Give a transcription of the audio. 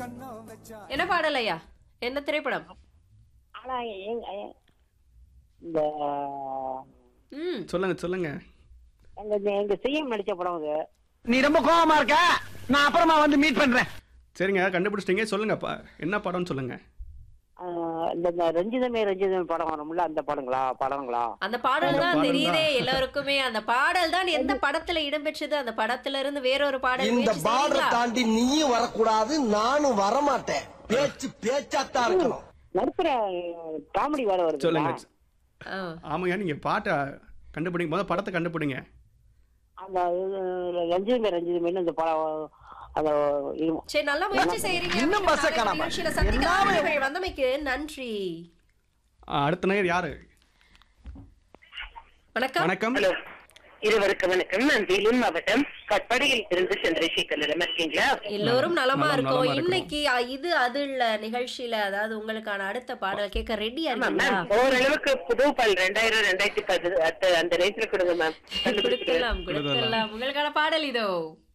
என்ன பாடல் ஐயா என்ன திரைப்படம் ஆனா எங்க இந்த ம் சொல்லுங்க சொல்லுங்க எங்க எங்க சிஎம் நடிச்ச படம் அது நீ ரொம்ப கோவமா இருக்க நான் அப்புறமா வந்து மீட் பண்றேன் சரிங்க கண்டுபிடிச்சிட்டீங்க சொல்லுங்க பா என்ன படம்னு சொல்லுங்க ஆஹ் இந்த இந்த ரஞ்சிதமே ரஞ்சிதமே படம் வரும்ல அந்த படங்களா படங்களா அந்த பாடல் தான் பாடல் தெரியுதே எல்லாருக்குமே அந்த பாடல் தான் எந்த படத்துல இடம்பெற்றது அந்த படத்துல இருந்து வேறொரு பாடல் இந்த முயற்சி பார்டர் செய்றீங்களா? தாண்டி நீயும் வரக்கூடாது நானும் வரமாட்டேன் பேச்சு பேச்சாத்தான் இருக்கணும் நடுப்புற காமெடி வேற வருது சொல்லுங்க ஆ. ஆமாங்க நீங்க பாட்டை கண்டுபிடிங்க முதல்ல படத்தை கண்டுபிடிங்க அந்த இது, ரஞ்சிதமே ரஞ்சிதமேன்னு அந்த படம் அந்த இது சரி நல்லா முயற்சி செய்றீங்க இன்னும் பஸ்ஸை நாளைக்கு காணாம. நிகழ்ச்சியில சந்திக்கலாம். எல்லாமே- நீங்கள் வந்தமைக்கு நன்றி ஆ, அடுத்த நேயர் யாரு வணக்கம் வணக்கம் ஹலோ இருவருக்கு வணக்கம் நான் வேலூர் மாவட்டம் கட்பாடியில் இருந்து சந்திரசேகர் நிலமா இருக்கீங்களா எல்லோரும் நலமா நலம், இருக்கோம் நலமா இருக்கோம். இன்னைக்கு அ, இது அது இல்ல நிகழ்ச்சியில அதாவது உங்களுக்கான அடுத்த பாடல் கேட்க ரெடியா ஆமா இருக்கீங்களா மேம் ஓரளவுக்கு புது பால் ரெண்டாயிரம் ரெண்டாயிரத்தி பத்து அந்த- அந்த ரேஞ்சில் கொடுங்க மேம் கொடுக்கலாம் கொடுக்கலாம் உங்களுக்கான பாடல் இதோ